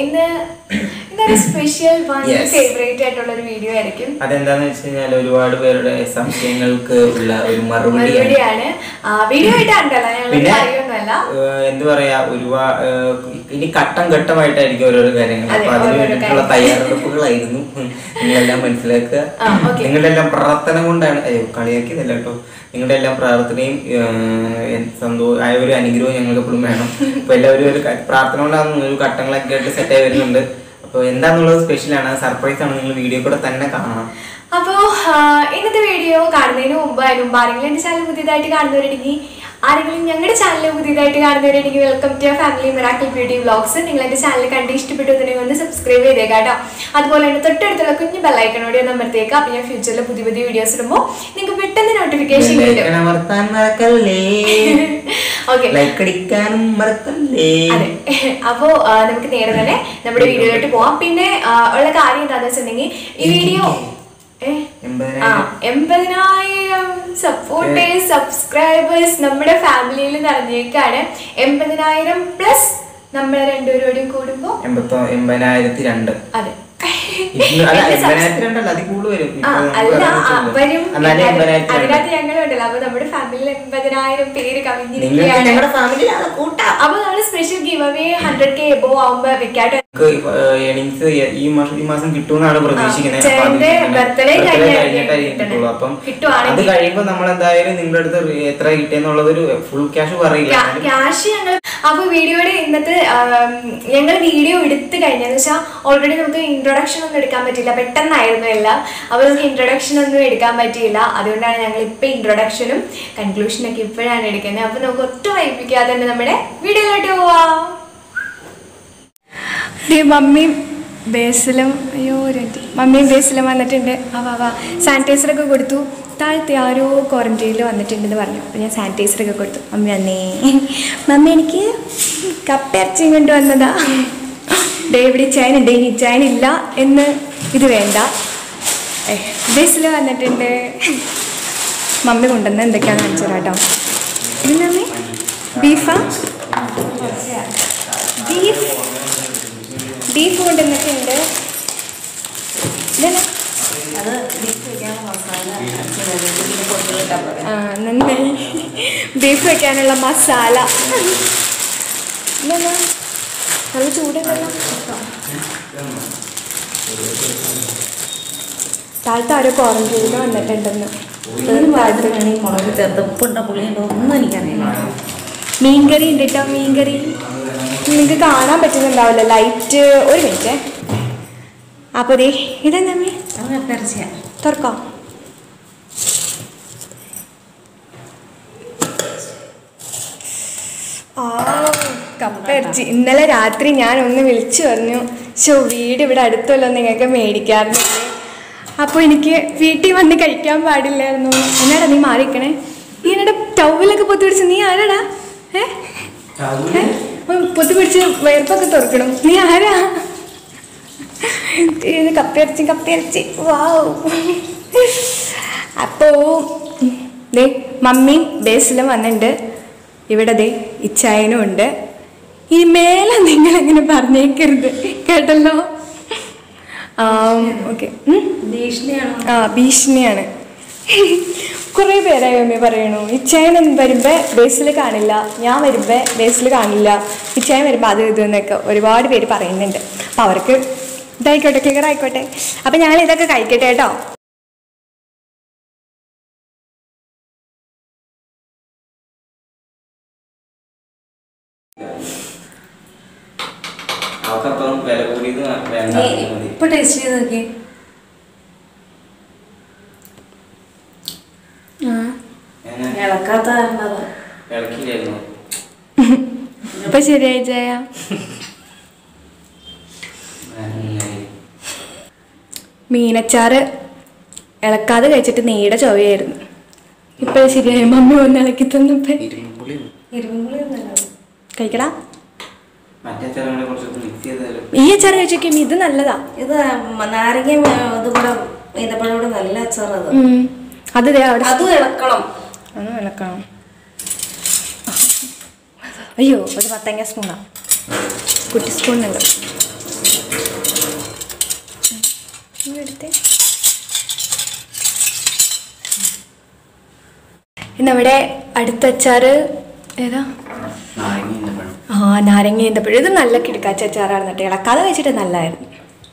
ഇന്ന് ഇന്നൊരു special one Yes. Favourite ആയിട്ടുള്ള ഒരു വീഡിയോ ആയിരിക്കും അതെന്താന്ന് വെച്ച് കഴിഞ്ഞാൽ ഒരുപാട് പേരുടെ സംശയങ്ങൾക്ക് ഉള്ള ഒരു മറുപടിയാണ് മറുപടിയാണ് വീഡിയോ ആയിട്ടാണ്ടല്ല ഞങ്ങൾ പിന്നെ പറയുന്നല്ല ഏഹ്, എന്ത് പറയാ ഒരുപാട് ഇനി ഘട്ടം ഘട്ടമായിട്ടായിരിക്കും ഓരോരോ കാര്യങ്ങൾ അതെ, അപ്പൊ അതിന് ഓരോരോ വേണ്ടിയിട്ടുള്ള തയ്യാറെടുപ്പുകളായിരുന്നു നിങ്ങളെല്ലാം മനസ്സിലാക്കുക ആ, okay. നിങ്ങളുടെ എല്ലാം പ്രാർത്ഥന കൊണ്ടാണ് അയ്യോ കളിയാക്കിയതല്ല കേട്ടോ നിങ്ങളുടെ എല്ലാം പ്രാർത്ഥനയും ഏഹ്, സന്തോ ആയ ഒരു അനുഗ്രഹവും ഞങ്ങൾക്ക് എപ്പോഴും വേണം അപ്പൊ എല്ലാവരും ഒരു ക- പ്രാർത്ഥന കൊണ്ടാണ് ഒരു ഘട്ടങ്ങളൊക്കെ ആയിട്ട് സെറ്റ് ആയി വരുന്നുണ്ട് അപ്പൊ എന്താന്നുള്ളത് സ്പെഷ്യലാണ് സർപ്രൈസ് ആണ് നിങ്ങൾ വീഡിയോ കൂടെ തന്നെ കാണണം അപ്പോൾ ഇന്നത്തെ വീഡിയോ കാണുന്നതിന് മുമ്പ് അതിന് മുമ്പ് ആരെങ്കിലും എൻ്റെ ചാനൽ പുതിയതായിട്ട് കാണുന്നവരുണ്ടെങ്കിൽ ആരെങ്കിലും ഞങ്ങളുടെ ചാനൽ പുതിയതായിട്ട് കാണുന്നവരുണ്ടെങ്കിൽ welcome to family miracle beauty vlogs നിങ്ങൾ എൻ്റെ ചാനൽ കണ്ട് ഇഷ്ടപ്പെട്ടു എന്നുണ്ടെങ്കിൽ ഒന്ന് സബ്സ്ക്രൈബ് ചെയ്തേക്കാം കേട്ടോ അതുപോലെ തന്നെ തൊട്ടടുത്തുള്ള കുഞ്ഞു ബെല്ലൈക്കണോട് നമ്പറത്തേക്ക് അപ്പോൾ ഞാൻ ഫ്യൂച്ചറിൽ പുതിയ പുതിയ വീഡിയോസ് ഇടുമ്പോൾ നിങ്ങൾക്ക് പെട്ടെന്ന് നോട്ടിഫിക്കേഷൻ കിട്ടും ബെല്ലൈക്കൺ അമർത്താൻ മറക്കല്ലേ ഓക്കെ ലൈക്ക് അടിക്കാനും മറക്കല്ലേ അതെ അപ്പോ ആ, നമുക്ക് നേരെ തന്നെ നമ്മുടെ വീഡിയോയിലോട്ട് പോവാം പിന്നെ ആ, ഉള്ള കാര്യം എന്താണെന്ന് വെച്ചിട്ടുണ്ടെങ്കിൽ ഈ വീഡിയോ ഏ ആ എൺപതിനായിരം സപ്പോർട്ടേഴ്സ് സബ്സ്ക്രൈബേഴ്സ് നമ്മുടെ ഫാമിലിയിൽ നിറഞ്ഞേക്കാണ് എൺപതിനായിരം പ്ലസ് നമ്മൾ രണ്ടുപേരോടും കൂടുമ്പോ എൺപത്തോ എൺപതിനായിരത്തി രണ്ട് അതെ ഇന്ന് അല്ല എന്റെ subs- എൺപതിനായിരത്തി രണ്ടല്ല അതിൽ കൂടുതൽ വരും ആ, ഇപ്പൊ നമുക്ക് അല്ല അറിയാൻ ആ, പറ്റുള്ളൂ. വരും എന്നാലും എൺപതിനായിരത്തി രണ്ട് അതിനകത്ത് ഞങ്ങളുണ്ടല്ലോ അപ്പൊ നമ്മുടെ ഫാമിലിയിൽ എൺപതിനായിരം പേര് നിങ്ങൾക്ക് കവിഞ്ഞിരിക്കുകയാണ് ഞങ്ങളുടെ ഫാമിലിയിലാണ് കൂട്ടാം അപ്പൊ നമ്മൾ special give away hundred K above ആവുമ്പോ വെക്കാട്ട് ഏണിങ്സ് ഈ മാസം ഈ മാസം കിട്ടുമെന്നാണ് പ്രതീക്ഷിക്കുന്നത് അപ്പൊ അത് ചേട്ടന്റെ ഇങ്ങനെ birthday birthday കഴിഞ്ഞാൽ കഴിഞ്ഞിട്ടായിരിക്കും കിട്ടണം. കിട്ടുള്ളൂ അപ്പം കിട്ടുവാണെങ്കിൽ- അത് കഴിയുമ്പോൾ നമ്മൾ എന്തായാലും നിങ്ങളുടെ അടുത്ത് എത്ര കിട്ടിയെന്നുള്ളതൊരു ഫുൾ ക്യാഷ് പറയില്ല എന്നാലും ക്യാഷ് ഞങ്ങൾ അപ്പൊ വീഡിയോയുടെ ഇന്നത്തെ ഞങ്ങൾ വീഡിയോ എടുത്തു കഴിഞ്ഞെന്ന് വെച്ചാൽ ഓൾറെഡി നമുക്ക് ഇൻട്രൊഡക്ഷൻ ഒന്നും എടുക്കാൻ പറ്റില്ല പെട്ടെന്നായിരുന്നു എല്ലാം അപ്പൊ നമുക്ക് ഇൻട്രൊഡക്ഷൻ ഒന്നും എടുക്കാൻ പറ്റിയില്ല അതുകൊണ്ടാണ് ഞങ്ങൾ ഇപ്പൊ ഇൻട്രൊഡക്ഷനും കൺക്ലൂഷനും ഒക്കെ ഇപ്പോഴാണ് എടുക്കുന്നത് അപ്പൊ നമുക്ക് ഒട്ടും വൈകിപ്പിക്കാതെ തന്നെ നമ്മുടെ വീഡിയോയിലോട്ട് പോവാം മമ്മിയും ബേസിലും അയ്യോ ഒരു മിനിറ്റ് മമ്മിയും ബേസിലും വന്നിട്ടുണ്ട് ആ വാ വാ സാനിറ്റൈസറൊക്കെ കൊടുത്തു താഴത്തെ ആരോ ക്വാറന്റൈനിൽ വന്നിട്ടുണ്ടെന്ന് പറഞ്ഞു അപ്പോൾ ഞാൻ സാനിറ്റൈസറൊക്കെ കൊടുത്തു മമ്മി വന്നേ മമ്മി എനിക്ക് കപ്പിറച്ചിയും കൊണ്ട് വന്നതാ ഡേ ഇവിടെ ചൈനുണ്ട് ഇനി ചൈനില്ല എന്ന് ഇത് വേണ്ട ഏ ബേസിൽ വന്നിട്ടുണ്ട് മമ്മി കൊണ്ടുവന്ന് എന്തൊക്കെയാണെന്ന് കാണിച്ചു തരാം കേട്ടോ ഇത് മമ്മി ബീഫാ ബീഫ് ബീഫ് കൊണ്ടുവന്നിട്ടുണ്ട് ഇതെന്നാ? അത് ബീഫ് വെക്കാനുള്ള മസാല അരച്ചതാണ്. ഇതിന് പൊടികളിട്ടാ പോരെ. ആ, നന്നായി ബീഫ് വെക്കാനുള്ള മസാല ഇതെന്നാ? നല്ല ചൂടുണ്ടല്ലോ താഴത്തെ ആരോ ക്വാറന്റൈനിൽ വന്നിട്ടുണ്ടെന്ന് ഏത് പാചകമാണ് ഈ മുളക് ചേർത്ത് ഉപ്പുണ്ടോ പുളിയുണ്ടോ ഒന്നും എനിക്കറിയില്ല മീൻകറി ഉണ്ട് കേട്ടോ മീൻകറി നിങ്ങൾക്ക് കാണാൻ പറ്റുന്നുണ്ടാവില്ല ലൈറ്റ് ഒരു മിനിറ്റ് അപ്പോൾ ദേ ഇതെന്താ മീ അത് കപ്പിറച്ചിയാ തുറക്കാം ആ കപ്പയിറച്ചി ഇന്നലെ രാത്രി ഞാൻ ഒന്ന് വിളിച്ചു പറഞ്ഞു ഷോ വീട് ഇവിടെ അടുത്തുള്ള നിങ്ങൾക്ക് മേടിക്കാറുന്നില്ലേ അപ്പോൾ എനിക്ക് വീട്ടിൽ വന്ന് കഴിക്കാൻ പാടില്ലായിരുന്നു എന്നാടാ നീ മാറിക്കണേ നീ എന്നടാ ടൗവിലൊക്കെ പൊത്തി പിടിച്ച് നീ ആരാടാ ഏ ഏ? ഉം, പൊത്തി പിടിച്ച് വേർപ്പൊക്കെ തുറക്കണം നീ ആരാ ഇത് കപ്പിയിറച്ചി കപ്പിയിറച്ചി വാവ് അപ്പോ ദേ മമ്മിയും ബേസിലും വന്നിട്ടുണ്ട് ഇവിടെ ദേ ഇച്ചായനും ഉണ്ട് ഇനി മേലെ നിങ്ങൾ അങ്ങനെ പറഞ്ഞേക്കരുത് കേട്ടല്ലോ ഓക്കെ ഭീഷണിയാണോ ആ ഭീഷണിയാണ് കുറേ പേരായി അമ്മ പറയണു ഇച്ചായൻ വരുമ്പോൾ ബേസിൽ കാണില്ല ഞാൻ വരുമ്പോൾ ബേസിൽ കാണില്ല ഇച്ചായൻ വരുമ്പോൾ അത് ഇത് എന്നൊക്കെ ഒരുപാട് പേര് പറയുന്നുണ്ട് അപ്പം അവർക്ക് ഇതായിക്കോട്ടെ ക്ലിയർ ആയിക്കോട്ടെ അപ്പം ഞങ്ങൾ ഇതൊക്കെ കഴിക്കട്ടെ കേട്ടോ അവക്കപ്പം വില കൂടിയത് വേണ്ട നീ മതി ഇപ്പൊ ടേസ്റ്റ് ചെയ്ത് നോക്കി ഞാൻ ഇളക്കാത്ത കാരണത് ഇളക്കിയില്ലായിരുന്നു ഇപ്പം ശരിയായി ചായ നന്നായി. മീനച്ചാറ് ഇളക്കാതെ കഴിച്ചിട്ട് നെയ്യുടെ ചൊവയായിരുന്നു ഇപ്പം ശരിയായി മമ്മി ഒന്ന് ഇളക്കി തന്നപ്പോ ഇരുമ്പുളി ഇരുമ്പുളി ഒന്നല്ല കഴിക്കടാ മറ്റേ ചെറുകളെ കുറച്ചൊക്കെ മിക്സ് ചെയ്താലും ഈ അച്ചാർ കഴിച്ചോക്കിയും ഇത് നല്ലതാ ഇത് നാരങ്ങയും ഇതും കൂടെ ഈന്തപ്പഴം കൂടെ നല്ല അച്ചാറത് ഉം. അത് ദേ അവിടെ അതും ഇളക്കണം ഒന്ന് ഇളക്കണം അയ്യോ ഒരു പത്തങ്ങ സ്പൂണാ കുട്ടി സ്പൂണുണ്ട് ഇന്ന് അവിടെ അടുത്ത അച്ചാറ് ഏതാ ആ നാരങ്ങ ഈന്തപ്പഴം ഇത് നല്ല കിടക്കാച്ച അച്ചാറാണ് കേട്ടോ ഇളക്കാതെ വെച്ചിട്ട് നല്ലതായിരുന്നു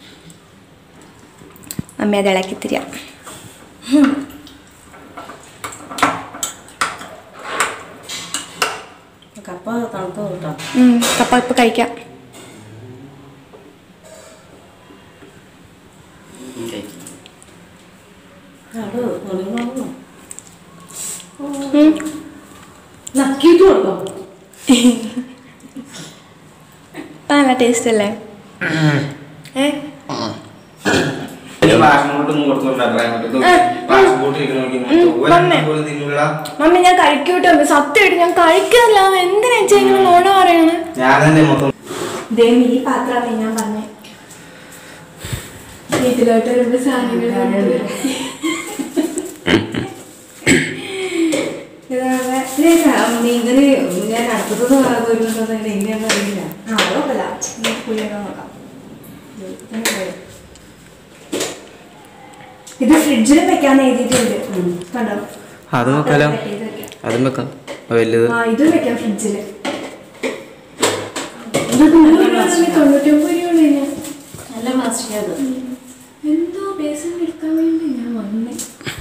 അമ്മ അത് ഇളക്കി തരിക കപ്പ തണുപ്പ് കിട്ടാം ഉം, കപ്പ ഇപ്പം കഴിക്കാം അത് തുണികളൊന്നും ഉം. നക്കിയിട്ട് കൊടുക്കാം ഇപ്പം നല്ല ടേസ്റ്റ് അല്ലേ ഏ പാസ്പോർട്ടൊന്നും കൊടുത്തോണ്ടാക്കാം പാസ്പോർട്ട് തിന്നുള്ള മമ്മി ഞാൻ കഴിക്കൂട്ടോ സത്യമായിട്ട് ഞാൻ കഴിക്കാറില്ല എന്തിനാ വെച്ചാൽ ഇങ്ങനെ നോണ പറയാണ് ഞാൻ തന്നെ മൊത്തം ദേവി ഈ പാത്രമാണ് ഞാൻ പറഞ്ഞേ വീട്ടിലോട്ട് വരുമ്പോ സാധനങ്ങൾ ഇങ്ങനെ ഞാൻ അടുത്തത് വരുന്നുണ്ടോ എങ്ങനെയാണെന്ന് അറിയില്ല ആ കുഴപ്പമില്ല നമുക്ക് പുള്ളിയൊക്കെ നോക്കാം ഇത് ഫ്രിഡ്ജിൽ വെക്കാന്ന് എഴുതിയിട്ടുണ്ട് കണ്ടോ അത് നോക്കാലോ ഇത് വെക്കാം. അതും വെക്കാം വലുത് ആ ഇതും വെക്കാം ഫ്രിഡ്ജില് ഇത് തൊണ്ണൂറ് രൂപ തൊണ്ണൂറ്റൊമ്പത് രൂപ കഴിഞ്ഞാൽ നല്ല മാസ്റ്റർ അത് എന്തോ ബേസിൽ എടുക്കാൻ വേണ്ടി ഞാൻ വന്നേ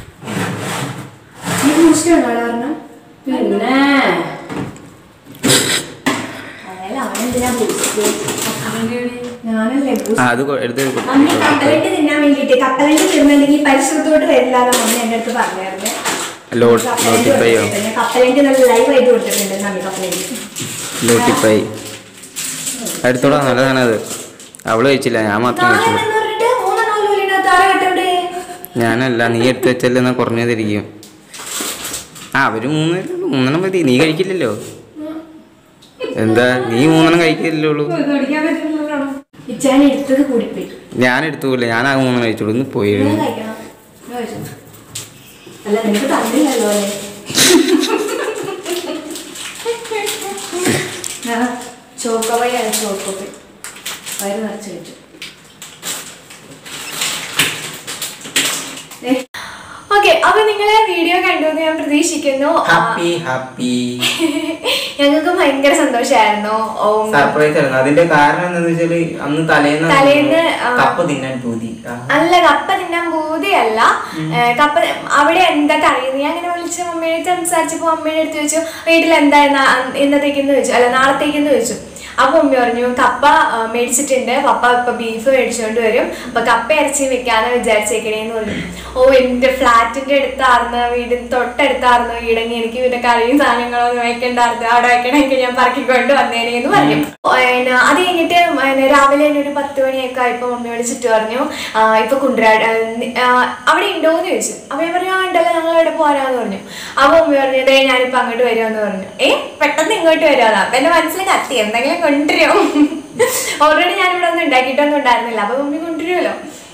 ഈ ബൂസ്റ്റ് ഉണ്ടോ കാരണം പിന്നെ അതായത് അവനെന്തിനാ ബൂസ്റ്റ് ഞാനല്ലേ ആ ബൂസ്റ്റ് അത് കൊ- എടുത്ത് കൊടു- മമ്മി കപ്പലണ്ടി തിന്നാൻ വേണ്ടിയിട്ട് കപ്പലണ്ടി തിന്നില്ലെങ്കിൽ പരിസരത്തോട്ട് വരില്ലാതെ മമ്മി എൻ്റെ അടുത്ത് പറഞ്ഞായിരുന്നു ലോട്ട് കപ്പലണ്ടി ലോട്ടിപ്പയോ കൊടുത്തിട്ടുണ്ട്. ഞാൻ കപ്പലണ്ടി നല്ല ലൈവ് ആയിട്ട് കൊടുത്തിട്ടുണ്ട് മമ്മി കപ്പലണ്ടി ലോട്ടിപ്പൈ എടുത്തോളാ നല്ലതാണ് അത് അവള് കഴിച്ചില്ല ഞാൻ മാത്രമേ കഴിച്ചുള്ളൂ നാലെണ്ണം പറഞ്ഞിട്ട് മൂന്നെണ്ണം പോലും ഇതിനകത്ത് ആരാ കട്ടവിടെ ഞാനല്ല നീ എടുത്ത് വെച്ചല്ലേ എന്നാ കുറഞ്ഞതിരിക്കും ആ അവര് മൂന്ന് പേരേ ഉള്ളൂ. മൂന്നെണ്ണം മതി നീ കഴിക്കില്ലല്ലോ എന്താ നീ മൂന്നെണ്ണം കഴിക്കില്ലല്ലോ ഉള്ളൂ കടിക്കാൻ പറ്റുന്നുള്ളതാണോ ഇച്ചാൻ എടുത്തത് കൂടിപ്പോയി ഞാൻ എടുത്തുമില്ല ഞാൻ ആ മൂന്നെണ്ണം കഴിച്ചോളൂ ഇന്ന് പോയി ഞാൻ കഴിക്കണം ഞാൻ കഴിച്ചോ. അല്ല നിനക്ക് തന്നില്ലല്ലോ അല്ലേ ചോക്കോവയാണ് ചോക്കോപ്പി വയറ് നിറച്ച് കഴിച്ചു ഓക്കെ അപ്പൊ നിങ്ങളെ വീഡിയോ കണ്ടു എന്ന് ഞാൻ പ്രതീക്ഷിക്കുന്നു ആ, ഹാപ്പി ഹാപ്പി ഞങ്ങൾക്ക് ഭയങ്കര സന്തോഷമായിരുന്നു ഓം സർപ്രൈസ് ആയിരുന്നു അതിന്റെ കാരണം എന്താന്ന് വെച്ചാല് അന്ന് തലേന്ന് തലേന്ന്, ആ. കപ്പ തിന്നാൻ പൂതി ആ. അല്ല കപ്പ തിന്നാൻ ബോധ്യല്ല കപ്പ അവിടെ എന്താ കറിയുന്നത് ഞാൻ അങ്ങനെ വിളിച്ച് മമ്മിയുടെ സംസാരിച്ചപ്പോൾ മമ്മിയുടെ അടുത്ത് ചോദിച്ചു വീട്ടിൽ എന്തായിരുന്നു അ- ഇന്നത്തേക്കെന്ന് ചോദിച്ചു അല്ല നാളത്തേക്കെന്ന് ചോദിച്ചു അപ്പൊ മമ്മി പറഞ്ഞു കപ്പ ആ, മേടിച്ചിട്ടുണ്ട് പപ്പ ഇപ്പൊ ബീഫ് മേടിച്ചുകൊണ്ട് വരും അപ്പൊ കപ്പ ഇറച്ചി വെക്കാന്ന് വിചാരിച്ചേക്കണേന്ന് പറഞ്ഞു ഓ എന്റെ ഫ്ലാറ്റിന്റെ അടുത്താർന്ന് വീടിന് തൊട്ടടുത്താർന്ന് വീടെങ്കിൽ എനിക്ക് പിന്നെ കറിയും സാധനങ്ങളൊന്നും വെക്കണ്ടായിരുന്നു അവിടെ വെക്കണമെങ്കിൽ ഞാൻ പറക്കിക്കൊണ്ട് വന്നേനെന്ന് പറഞ്ഞു ഓ, പിന്നെ അത് കഴിഞ്ഞിട്ട് പിന്നെ രാവിലെ തന്നെ ഒരു പത്ത് മണിയൊക്കെ ആയപ്പോ മമ്മി വിളിച്ചിട്ട് പറഞ്ഞു ആ, ഇപ്പൊ കുണ്ടരാ ആ, നി- ആ, അവിടെ ഉണ്ടോന്ന് ചോദിച്ചു അപ്പൊ ഞാൻ പറഞ്ഞു ആ ഉണ്ടല്ലോ ഞങ്ങൾ അവിടെ പോരാന്ന് പറഞ്ഞു അപ്പൊ മമ്മി പറഞ്ഞു ദേ ഞാനിപ്പോ അങ്ങോട്ട് വരുമെന്ന് പറഞ്ഞു ഏ പെട്ടെന്ന് ഇങ്ങോട്ട് വരുമെന്നാ അപ്പൊ എന്റെ മനസ്സിൽ കത്തി എന്തെങ്കിലും കൊണ്ടുവരുമോ ഓൾറെഡി ഞാനിവിടെ ഒന്നും ഉണ്ടാക്കിയിട്ടൊന്നും ഉണ്ടായിരുന്നില്ല അപ്പൊ മമ്മി കൊണ്ടുവരുമല്ലോ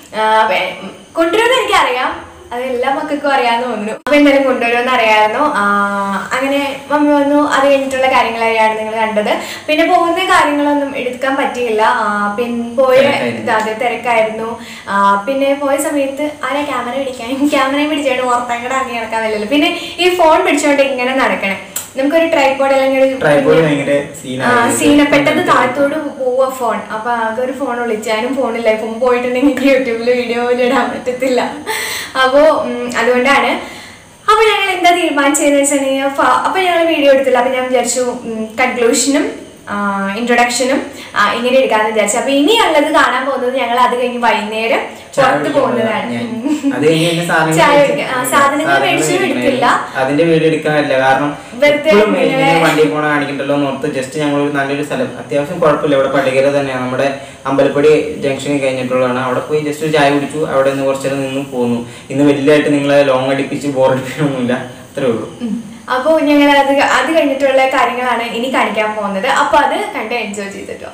കൊണ്ടുവരുമെന്ന് എനിക്കറിയാം അത് എല്ലാ മക്കൾക്കും അറിയാമെന്ന് തോന്നുന്നു അപ്പൊ എന്തായാലും കൊണ്ടുവരുമെന്ന് അറിയാമായിരുന്നു ആ, അങ്ങനെ മമ്മി വന്നു അത് കഴിഞ്ഞിട്ടുള്ള കാര്യങ്ങളാണ് നിങ്ങൾ കണ്ടത് പിന്നെ പോകുന്ന കാര്യങ്ങളൊന്നും എടുക്കാൻ പറ്റിയില്ല ആ, പിന്നെ പോയ തിരക്കായിരുന്നു. ഇത് അതെ തിരക്കായിരുന്നു ആ, പിന്നെ പോയ സമയത്ത് ആരാ ക്യാമറ പിടിക്കാൻ ക്യാമറയും പിടിച്ചോണ്ട് ഓർത്തങ്ങടെ ഇറങ്ങി നടക്കാൻ പറ്റില്ലല്ലോ പിന്നെ ഈ ഫോൺ പിടിച്ചോണ്ട് ഇങ്ങനെ നടക്കണേ നമുക്കൊരു ട്രൈപോഡ് അല്ലെങ്കിൽ ഒരു ട്രൈപോഡ് ഭയങ്കര ആ, സീനാണ് സീന പെട്ടെന്ന് താഴത്തോട് പോവാ ഫോൺ അപ്പൊ ആകെ ഒരു ഫോൺ വിളിച്ചാലും ഫോണില്ല ഇപ്പം പോയിട്ടുണ്ടെങ്കിൽ യൂട്യൂബിൽ വീഡിയോ പോലും ഇടാൻ പറ്റത്തില്ല അപ്പോ ഉം, അതുകൊണ്ടാണ് അപ്പൊ ഞങ്ങൾ എന്താ തീരുമാനിച്ചതെന്ന് വെച്ചിട്ടുണ്ടെങ്കിൽ ഫ- അപ്പൊ ഞങ്ങൾ വീഡിയോ എടുത്തില്ല അപ്പൊ ഞാൻ വിചാരിച്ചു കൺക്ലൂഷനും ഇൻട്രൊഡക്ഷനും ഇങ്ങനെ എടുക്കാന്ന് വിചാരിച്ചു അപ്പൊ ഇനിയുള്ളത് കാണാൻ പോകുന്നത് ഞങ്ങൾ അത് കഴിഞ്ഞ് വൈകുന്നേരം ചായ പുറത്ത് കുടിക്കാൻ പോകുന്നതാണ് ഞാൻ. ഉം. അത് കഴിഞ്ഞ് പിന്നെ സാധനങ്ങൾ ചായ മേടിച്ച് കുടിക്കാൻ. ആ, സാധനങ്ങൾ സാധനങ്ങൾ മേടിച്ചത് മേടിക്കണം. എടുത്തില്ല. അതിന്റെ വീഡിയോ എടുക്കാനില്ല കാരണം വെറുതെ എപ്പോഴും ഇങ്ങനെ- ഇങ്ങനെ വണ്ടി പോണ കാണിക്കണ്ടല്ലോ എന്ന് ഓർത്ത് ജസ്റ്റ് ഞങ്ങൾ ഒരു നല്ലൊരു സ്ഥലം അത്യാവശ്യം കുഴപ്പമില്ല ഇവിടെ പള്ളിക്കര തന്നെയാണ് നമ്മുടെ അമ്പലപ്പടി ജംഗ്ഷൻ കഴിഞ്ഞിട്ടുള്ളതാണ് അവിടെ പോയി ജസ്റ്റ് ചായ കുടിച്ചു അവിടെ നിന്ന് കുറച്ചേരം നിന്ന് പോന്നു ഇന്ന് വലിയതായിട്ട് നിങ്ങളെ ലോങ് അടിപ്പിച്ച് ബോറടിപ്പിക്കണമൊന്നുമില്ല അത്രേ ഉള്ളൂ അപ്പോൾ ഞങ്ങൾ അത് അത് കഴിഞ്ഞിട്ടുള്ള കാര്യങ്ങളാണ് ഇനി കാണിക്കാൻ പോകുന്നത് അപ്പോൾ അത് കണ്ട് എൻജോയ് ചെയ്തിട്ടോ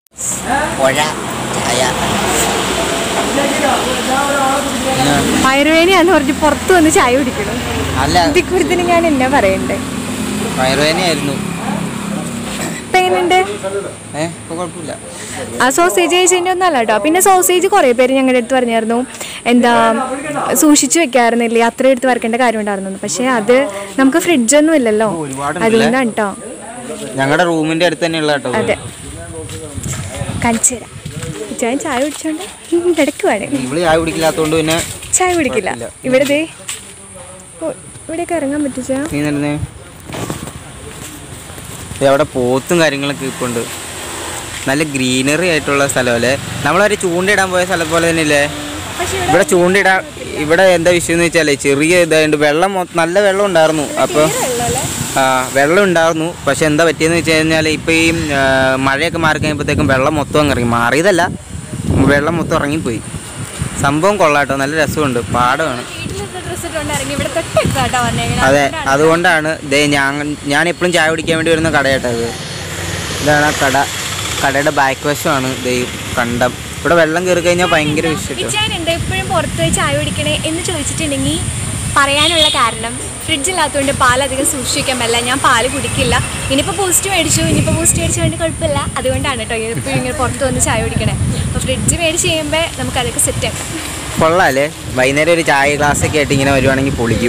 പുഴ ചായ വയറുവേനയാന്ന് പറഞ്ഞ് പുറത്ത് വന്ന് ചായ കുടിക്കണം അല്ല ഇതിക്കുറിത്തിന് ഞാൻ എന്നാ പറയണ്ടേ വയറുവേദനയായിരുന്നു ഇപ്പൊ എങ്ങനെയുണ്ട് ഏഹ് ഇപ്പൊ കുഴപ്പമില്ല ആ സോസേജ് കഴിച്ചതിൻ്റെ ഒന്നും അല്ല കേട്ടോ പിന്നെ സോസേജ് കുറേ പേര് ഞങ്ങളുടെ അടുത്ത് പറഞ്ഞായിരുന്നു എന്താ സൂക്ഷിച്ചു വെക്കാറുന്നില്ലേ അത്ര എടുത്ത് വരക്കേണ്ട കാര്യം ഉണ്ടായിരുന്നു പക്ഷേ അത് നമുക്ക് ഫ്രിഡ്ജൊന്നും ഇല്ലല്ലോ ഒരുപാടുണ്ടല്ലേ? അതുകൊണ്ടാണ് കേട്ടോ ഞങ്ങളുടെ റൂമിന്റെ അടുത്ത് തന്നെയുള്ള കേട്ടോ ഇത്. അതെ കാണിച്ചു തരാം ഞാൻ ചായ കുടിച്ചോണ്ട് ഇടയ്ക്ക് വേണേ ഇവള് ചായ കുടിക്കില്ലാത്തോണ്ട് പിന്നെ ചായ കുടിക്കില്ല കുഴപ്പമില്ല. ഇവിടെ ദേ ഓ, ഇവിടെയൊക്കെ ഇറങ്ങാൻ പറ്റിച്ചാ നീ നിന്നെ അവിടെ പോത്തും കാര്യങ്ങളൊക്കെ ഇപ്പുണ്ട് നല്ല ഗ്രീനറി ആയിട്ടുള്ള സ്ഥലമല്ലേ നമ്മളൊരു ചൂണ്ടയിടാൻ പോയ സ്ഥലം പോലെ തന്നെയല്ലേ പക്ഷേ ഇവിടെ ചൂണ്ടയിടാൻ ഇവിടെ എന്താ വിഷയം എന്ന് വെച്ചാലേ ചെറിയ ഇതായിട്ട് വെള്ളം മൊ- നല്ല വെള്ളം ഉണ്ടായിരുന്നു അപ്പോൾ വെള്ളമല്ലേ ആ വെള്ളം ഉണ്ടായിരുന്നു പക്ഷെ എന്താ പറ്റിയെന്ന് വെച്ച് കഴിഞ്ഞാൽ ഇപ്പോൾ ഈ ആ, മഴയൊക്കെ മാറി കഴിയുമ്പോഴത്തേക്കും വെള്ളം മൊത്തം അങ്ങ് ഇറങ്ങി മാറിയതല്ല വെള്ളം മൊത്തം ഇറങ്ങിപ്പോയി സംഭവം കൊള്ളാട്ടോ നല്ല രസമുണ്ട് പാടമാണ് വീട്ടിലത്തെ ഡ്രസ്സ് ഇട്ടുകൊണ്ട് ഇറങ്ങി ഇവിടെ തൊട്ടടുത്താട്ടോ വന്നേക്കണേ അതെ അതുകൊണ്ടാണ് ദേ ഞാൻ ഞാൻ എപ്പോഴും ചായ കുടിക്കാൻ വേണ്ടി വരുന്ന കടയാട്ടോ ഇത് ഇതാണ് ആ കട കടയുടെ ബാക്ക് വശമാണ് ദേ ഈ കണ്ടം ഇവിടെ വെള്ളം കയറി കഴിഞ്ഞാൽ ഭയങ്കര വിഷയം വിച്ചാനുണ്ട് എപ്പോഴും പുറത്ത് പോയി ചായ കുടിക്കണേ എന്ന് ചോദിച്ചിട്ടുണ്ടെങ്കിൽ പറയാനുള്ള കാരണം ഫ്രിഡ്ജ് ഇല്ലാത്തതുകൊണ്ട് പാൽ അധികം സൂക്ഷിക്കാൻ പറ്റില്ല ഞാൻ പാല് കുടിക്കില്ല ഇനിയിപ്പോൾ ബൂസ്റ്റ് മേടിച്ചു ഇനിയിപ്പോൾ ബൂസ്റ്റ് മേടിച്ചുകൊണ്ട് കുഴപ്പമില്ല അതുകൊണ്ടാണ് കേട്ടോ എപ്പോഴും ഇങ്ങനെ പുറത്ത് വന്ന് ചായ കുടിക്കണേ അപ്പോൾ ഫ്രിഡ്ജ് മേടിച്ച് കഴിയുമ്പോൾ നമുക്ക് അതൊക്കെ സെറ്റ് ആക്കാം കൊള്ളാല്ലേ വൈകുന്നേരം ഒരു ചായ ഗ്ലാസ് ഒക്കെ ആയിട്ട് ഇങ്ങനെ വരുവാണെങ്കിൽ പൊളിക്കും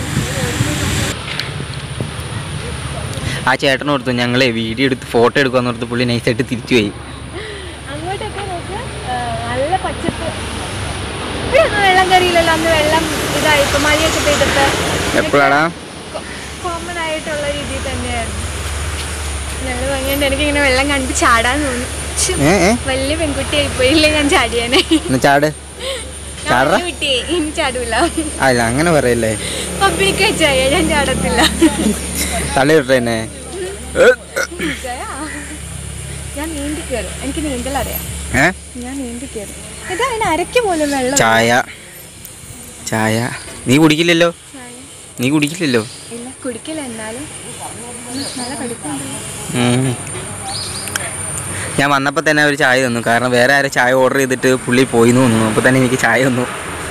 ആ ചേട്ടൻ ഓർത്തു ഞങ്ങളെ വീഡിയോ എടുത്ത് ഫോട്ടോ എടുക്കാന്ന് ഓർത്ത് പുള്ളി നൈസായിട്ട് തിരിച്ചു പോയി അങ്ങോട്ടൊക്കെ നോക്ക് നല്ല പച്ചപ്പ് ഇവിടെ ഒന്നും വെള്ളം കയറിയില്ലല്ലോ അന്ന് വെള്ളം ഇതായപ്പോൾ മഴയൊക്കെ പെയ്തപ്പോൾ എപ്പോഴാണ് കോമൺ ആയിട്ടുള്ള രീതിയിൽ തന്നെയായിരുന്നു ഞങ്ങൾ ഭംഗിയുണ്ട് എനിക്കിങ്ങനെ വെള്ളം കണ്ട് ചാടാൻ തോന്നി ശ്ശ്, ഏ ഏ വലിയ പെൺകുട്ടിയായി പോയില്ലേ ഞാൻ ചാടിയാനെ എന്നാ ചാട് ഞാൻ ചാടറ വലിയ കുട്ടിയെ ഇനി ചാടൂല അല്ല അങ്ങനെ പറയല്ലേ പബ്ലിക് വെച്ചായ ഞാൻ ചാടത്തില്ല തള്ളി വിട്ടേ എന്നെ ജയാ, ഞാൻ നീന്തി കയറും എനിക്ക് നീന്തൽ അറിയാം ഏ ഞാൻ നീന്തി കയറും ഇതാ അതിന് അരയ്ക്ക് പോലും വെള്ളം ചായ ചായ നീ കുടിക്കില്ലല്ലോ ചായ. നീ കുടിക്കില്ലല്ലോ ഇല്ല കുടിക്കില്ല എന്നാലും ഉം, നല്ല കടുപ്പുണ്ടല്ലോ ഉം. ഞാൻ വന്നപ്പോൾ തന്നെ ഒരു ചായ തന്നു കാരണം വേറെ ആരും ചായ ഓർഡർ ചെയ്തിട്ട് പുള്ളി പോയി എന്ന് തോന്നുന്നു അപ്പോൾ തന്നെ എനിക്ക് ചായ തന്നു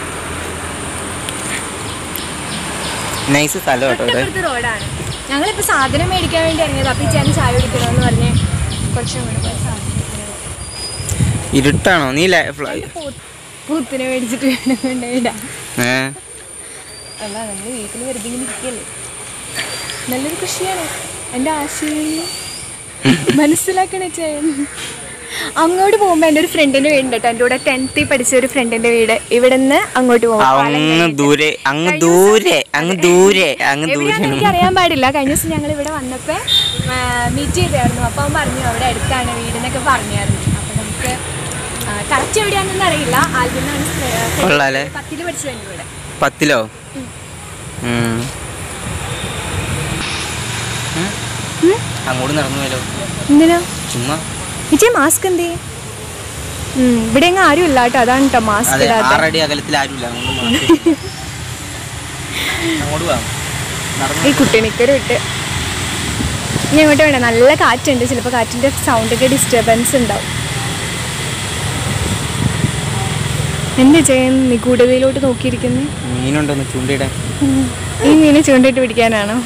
നൈസ് സ്ഥലം കേട്ടോ ഇവിടെ തൊട്ടപ്പുറത്ത് റോഡാണ് ഞങ്ങളിപ്പോൾ സാധനം മേടിക്കാൻ വേണ്ടി ഇറങ്ങിയത് അപ്പം ഈ ചേട്ടൻ ചായ കുടിക്കണമെന്ന് പറഞ്ഞ് കുറച്ചും കൂടെ പോയി സാധനം മേടിക്കണം. ഇരുട്ടാണോ നീ ലൈ- ഫ്ല- പൂ- പൂത്തിനെ മേടിച്ചിട്ട് വേണം കൊണ്ടുപോയിടാം ഏ അല്ല നമ്മൾ വീട്ടിൽ വെറുതെ ഇങ്ങനെ ഇരിക്കല്ലേ നല്ലൊരു കൃഷിയാണ് എൻ്റെ ആശയം മനസ്സിലാക്കണേ ചേൻ അങ്ങോട്ട് പോകുമ്പോൾ എൻ്റെ ഒരു ഫ്രണ്ടിൻ്റെ വീടുണ്ട് കേട്ടോ എൻ്റെ കൂടെ ടെൻത്തിൽ പഠിച്ച ഒരു ഫ്രണ്ടിൻ്റെ വീട് ഇവിടെ നിന്ന് അങ്ങോട്ട് പോകും പാലം അങ്ങ് കഴിഞ്ഞിട്ട്. ദൂരെ അങ്ങ് കഴിഞ്ഞ ദൂരെ അങ്ങ് ദൂരെ അങ്ങ് എവിടെയാണെന്ന് ദൂരെ എനിക്ക് അറിയാൻ പാടില്ല കഴിഞ്ഞ ദിവസം ഞങ്ങൾ ഇവിടെ വന്നപ്പോൾ മീറ്റ് ചെയ്തായിരുന്നു അപ്പോൾ അവൻ പറഞ്ഞു അവിടെ അടുത്താണ് വീടെന്നൊക്കെ പറഞ്ഞായിരുന്നു അപ്പോൾ നമുക്ക് കറക്റ്റ് എവിടെയാണെന്ന് അറിയില്ല ആൽബിനാണ് കൊള്ളാല്ലേ? പത്തിൽ പഠിച്ചു എൻ്റെ കൂടെ പത്തിലോ ഉം. ഉം? അങ്ങോട്ട് നടന്നു പോയാലോ എന്തിനാ ചുമ്മാ വിജയ് മാസ്ക് എന്തേ ഇവിടെ എങ്ങും ആരും ഇല്ല കേട്ടോ അതാണ് കേട്ടോ മാസ്ക് അതെ ഇടാത്ത ആറടി അകലത്തിൽ ആരുമില്ല അങ്ങോട്ട് മാറ്റി. അങ്ങോട്ട് പോവാം നടന്നു ഈ കുട്ടിണിക്കര് വിട്ട് ഇനി അങ്ങോട്ട് വേണ്ട നല്ല കാറ്റുണ്ട് ചിലപ്പോൾ കാറ്റിൻ്റെ സൗണ്ടൊക്കെ ഡിസ്റ്റർബൻസ് ഉണ്ടാവും എന്ത് ചെയ്യാൻ നിഗൂഢതയിലോട്ട് നോക്കിയിരിക്കുന്നു മീനുണ്ടോന്ന് ചൂണ്ടിയിടാൻ ഈ മീനെ ചൂണ്ടിട്ട് പിടിക്കാനാണോ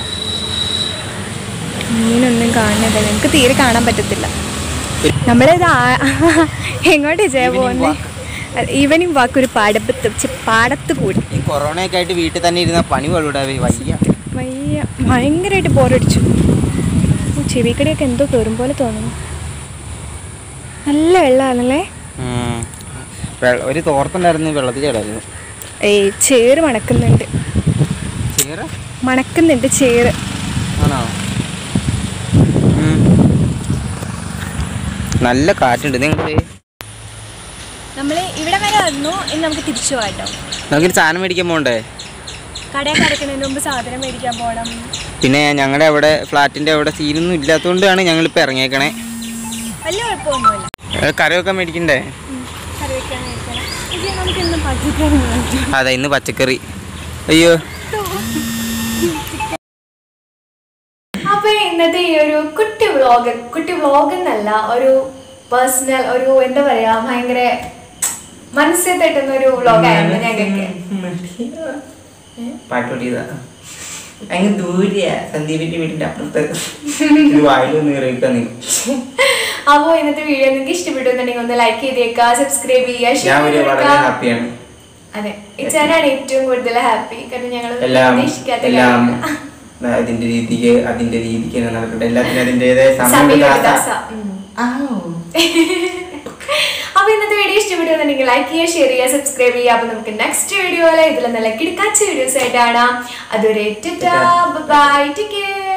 മീനൊന്നും കാണുന്നില്ല നമുക്ക് തീരെ കാണാൻ പറ്റത്തില്ല നമ്മളിത് ആ- എങ്ങോട്ടാ ജയ പോകുന്നത് ഈവനിങ് വാക്ക് ഒരു പാടത്ത് ഛെ, പാടത്ത് കൂടി ഈ കൊറോണയൊക്കെ ആയിട്ട് വീട്ടിൽ തന്നെ ഇരുന്ന പണി കൊള്ളൂടാവേ വയ്യ വയ്യ ഭയങ്കരമായിട്ട് ബോറടിച്ചു ഓ, ചെവിക്കടിയൊക്കെ എന്തോ കയറും പോലെ തോന്നുന്നു നല്ല വെള്ളമാണല്ലേ ഉം. വെള്ള- ഒരു തോർത്തുണ്ടായിരുന്നു വെള്ളത്തിൽ ചേടായിരുന്നു ഏയ് ചേറ് മണക്കുന്നുണ്ട് ചേറ മണക്കുന്നുണ്ട് ചേറ് ആണോ ഉം. നല്ല കാറ്റുണ്ട് നിങ്ങൾ നമ്മൾ ഇവിടെ വരെ വന്നു ഇനി നമുക്ക് തിരിച്ചു പോകാം നമുക്കൊരു സാധനം മേടിക്കാൻ പോകണ്ടേ കടയിൽ കടക്കുന്നതിന് മുമ്പ് സാധനം മേടിക്കാൻ പോകണം പിന്നെ ഞങ്ങളുടെ അവിടെ ഫ്ലാറ്റിൻ്റെ അവിടെ സീനൊന്നും ഇല്ലാത്തതുകൊണ്ടാണ് ഞങ്ങളിപ്പോൾ ഇറങ്ങിയേക്കണേ വലിയ കുഴപ്പമൊന്നുമില്ല ഏ, കറിയൊക്കെ മേടിക്കണ്ടേ കറി വെക്കാൻ മേടിക്കണം ഇത് നമുക്ക് ഇന്നും പച്ചക്കറി മേടിക്കാം അതെ ഇന്ന് പച്ചക്കറി അയ്യോ അപ്പൊ ഇന്നത്തെ ഈ ഒരു കുട്ടി വ്ളോഗ് കുട്ടി വ്ളോഗ് എന്നല്ല ഒരു പേഴ്സണൽ ഒരു എന്താ പറയാ ഭയങ്കര മനസ്സിൽ തട്ടുന്ന ഒരു വ്ളോഗായിരുന്നു ഞങ്ങൾക്ക് പാട്ടോട്ടിയതാ അങ്ങ് ദൂരെയാ സന്ദീപിന്റെ വീടിന്റെ അപ്പുറത്ത് ഇത് വായിലൊന്ന് ഇറങ്ങിക്കാൻ നീ അപ്പോൾ ഇന്നത്തെ വീഡിയോ നിങ്ങൾക്ക് ഇഷ്ടപ്പെട്ടു എന്നുണ്ടെങ്കിൽ ഒന്ന് ലൈക്ക് ചെയ്തേക്കുക സബ്സ്ക്രൈബ് ചെയ്യുക ഞാൻ ഷെയർ ഒരു വളരെ ചെയ്യുക ഹാപ്പിയാണ് അതെ ഇച്ചാനാണ് ഏറ്റവും കൂടുതൽ ഹാപ്പി കാരണം ഞങ്ങൾ എല്ലാം പ്രതീക്ഷിക്കാത്ത എല്ലാം കാര്യങ്ങളാ. അതിന്റെ രീതിക്ക് അതിന്റെ രീതിക്ക് തന്നെ നടക്കട്ടെ എല്ലാത്തിനും അതിൻ്റെതായ സമയം സമയം ദാസ. ദാസ. ഉം. അപ്പൊ ഇന്നത്തെ വീഡിയോ ഇഷ്ടപ്പെടുന്നുണ്ടെങ്കിൽ ലൈക്ക് ചെയ്യുക ഷെയർ ചെയ്യുക സബ്സ്ക്രൈബ് ചെയ്യുക അപ്പൊ നമുക്ക് നെക്സ്റ്റ് വീഡിയോയില് ഇതിൽ നല്ല കിടക്കാച്ച വീഡിയോസ് ആയിട്ട് കാണാം അതുവരെ ബൈ ടേക്ക് കെയർ